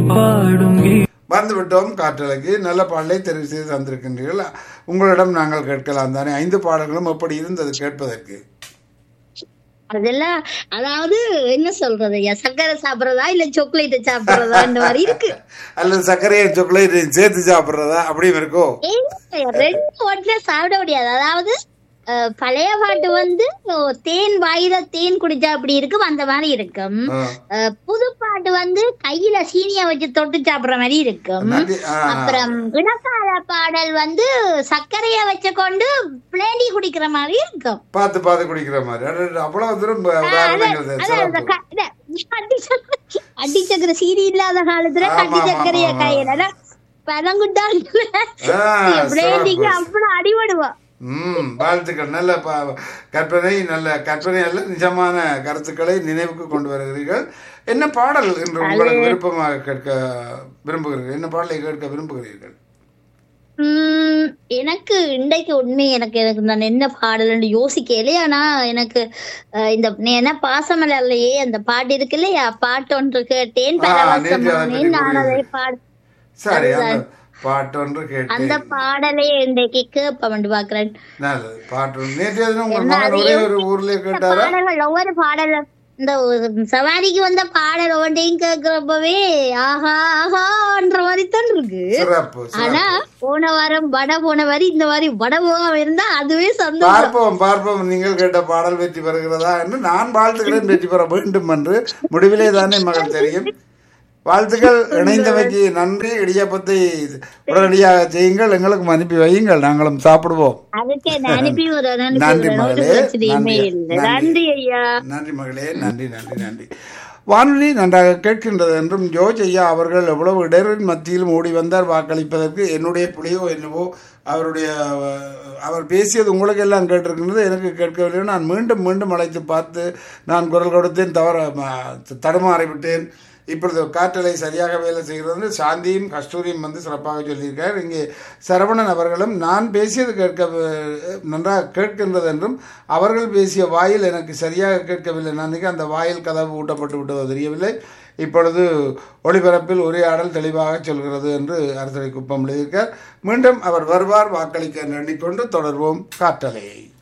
பாடும் கீ வந்துவிட்டோம் காற்றலைக்கு நல்ல பாடலை தெரிவு செய்து தந்திருக்கின்றீர்கள் உங்களிடம் நாங்கள் கேட்கலாம் தானே ஐந்து பாடல்களும் எப்படி இருந்தது கேட்பதற்கு அதெல்லாம் அதாவது என்ன சொல்றது ஐயா சர்க்கரை சாப்பிடுறதா இல்ல சாக்லேட் சாப்பிடுறதா இந்த மாதிரி இருக்கு அல்லது சர்க்கரையை சாக்லேட் சேர்த்து சாப்பிட்றதா அப்படியும் இருக்கோ ஏங்க, ரெண்டு ஒட்டுல சாப்பிட முடியாது அதாவது அஹ், பழைய பாட்டு வந்து ஓ, தேன் வாயில தேன் குடிச்சா அப்படி இருக்கும் அந்த மாதிரி இருக்கும் ஆ. அஹ், புது பாட்டு வந்து கையில சீனியா வச்சு தொட்டு சாப்பிடுற மாதிரி இருக்கும் நன்றி. ஆ, ஆ. அப்புறம் இனக்கால பாடல் வந்து சர்க்கரைய வச்சு கொண்டு பிளேண்டி குடிக்கிற மாதிரி இருக்கும் பார்த்து பார்த்து குடிக்கிற மாதிரி அடடட, அவ்வளவு தூரம் உதாரணங்கள் அதான் அந்த சிறப்பு க- இத, அடி சக்கரை- அடி சக்கரை சீனி இல்லாத காலத்துல ஆமா, கட்டி ஆமா, சக்கரைய ஆமா. கையில பழங்குட்டாங்க ஆ, பிளேண்டிக்கு சிறப்பு. அவ்வளவு அடிபடுவோம் ம் வாழ்த்துக்கள் நல்ல ப- கற்பனை நல்ல கற்பனை அல்ல நிஜமான கருத்துக்களை நினைவுக்கு கொண்டு வருகிறீர்கள் என்ன பாடல் என்று உங்களுக்கு விருப்பமாக கேட்க விரும்புகிறீர்கள் என்ன பாடலை கேட்க விரும்புகிறீர்கள் உம் எனக்கு இன்றைக்கு உண்மை எனக்கு எனக்கு நான் என்ன பாடல்னு யோசிக்கல ஆனா எனக்கு அஹ், இந்த நீ என்ன பாசமலர்லயே அந்த பாட்டு இருக்கு இல்லையா பாட்டு ஒன்று கேட்டேன் ஆ, நேற்று அதை பரவசமானேன் பற்றி நான் அதை கூறியது. பாடு சரி அந்த பாட்டொன்று அந்த கேட்டேன் பாடலை இன்றைக்கு கேட்ப பாக்குறேன் நல்லது பாட்டு நேற்றைய தினம் உங்கள் என்ன மகன் அது ஒரே ஒரு ஊர்ல இந்த கேட்டாரா பாடல்கள் ஒவ்வொரு பாடல் இந்த ஒரு சவாரிக்கு வந்த பாடல் ஒவ்வொன்றையும் கேட்கிறப்பவே ஆஹா ஆஹான்ற மாதிரி தான் இருக்கு சிறப்பு ஆனா சிறப்பு போன வாரம் வட போன வாரி இந்த மாதிரி வட போகாம இருந்தா அதுவே சந்தோஷம் பார்ப்போம் பார்ப்போம் நீங்கள் கேட்ட பாடல் வெற்றி பெறுகிறதா என்று நான் வாழ்த்துக்கிறேன் வெற்றி பெற வேண்டும் என்று முடிவிலே தானே மகள் தெரியும் வாழ்த்துக்கள் இணைந்தமைக்கு நன்றி இடியாப்பத்தை உடனடியாக செய்யுங்கள் எங்களுக்கும் அனுப்பி வையுங்கள் நாங்களும் சாப்பிடுவோம் அதுக்கே நான் அனுப்பி ஒரு அனுப்பி நன்றி ஒரு மகளே, notice பிரச்சனையுமே நன்றி, இல்லை நன்றி. நன்றி ஐயா நன்றி மகளே நன்றி நன்றி நன்றி வானொலி நன்றாக கேட்கின்றது என்றும் ஜோர்ஜ் ஐயா அவர்கள் எவ்வளவு இடரின் மத்தியிலும் ஓடி வந்தார் வாக்களிப்பதற்கு என்னுடைய புள்ளியோ என்னவோ அவருடைய அஹ், அவர் பேசியது உங்களுக்கு எல்லாம் கேட்டிருக்கின்றது எனக்கு கேட்கவில்லை நான் மீண்டும் மீண்டும் அழைத்து பார்த்து நான் குரல் கொடுத்தேன் தவற ம- தடுமாறிவிட்டேன் இப்பொழுது காற்றலை சரியாக வேலை செய்கிறது சாந்தியும் கஸ்தூரியும் வந்து சிறப்பாக சொல்லியிருக்கார் இங்கே சரவணன் அவர்களும் நான் பேசியது கேட்க அஹ், நன்றாக கேட்கின்றது என்றும் அவர்கள் பேசிய வாயில் எனக்கு சரியாக கேட்கவில்லை நான் நினைக்கிறேன் அந்த வாயில் கதவு ஊட்டப்பட்டு விட்டதோ தெரியவில்லை இப்பொழுது ஒளிபரப்பில் உரையாடல் தெளிவாக சொல்கிறது என்று அரசரை குப்பம் எழுதியிருக்கார் மீண்டும் அவர் வருவார் வாக்களிக்க எண்ணிக்கொண்டு தொடர்வோம் காற்றலையை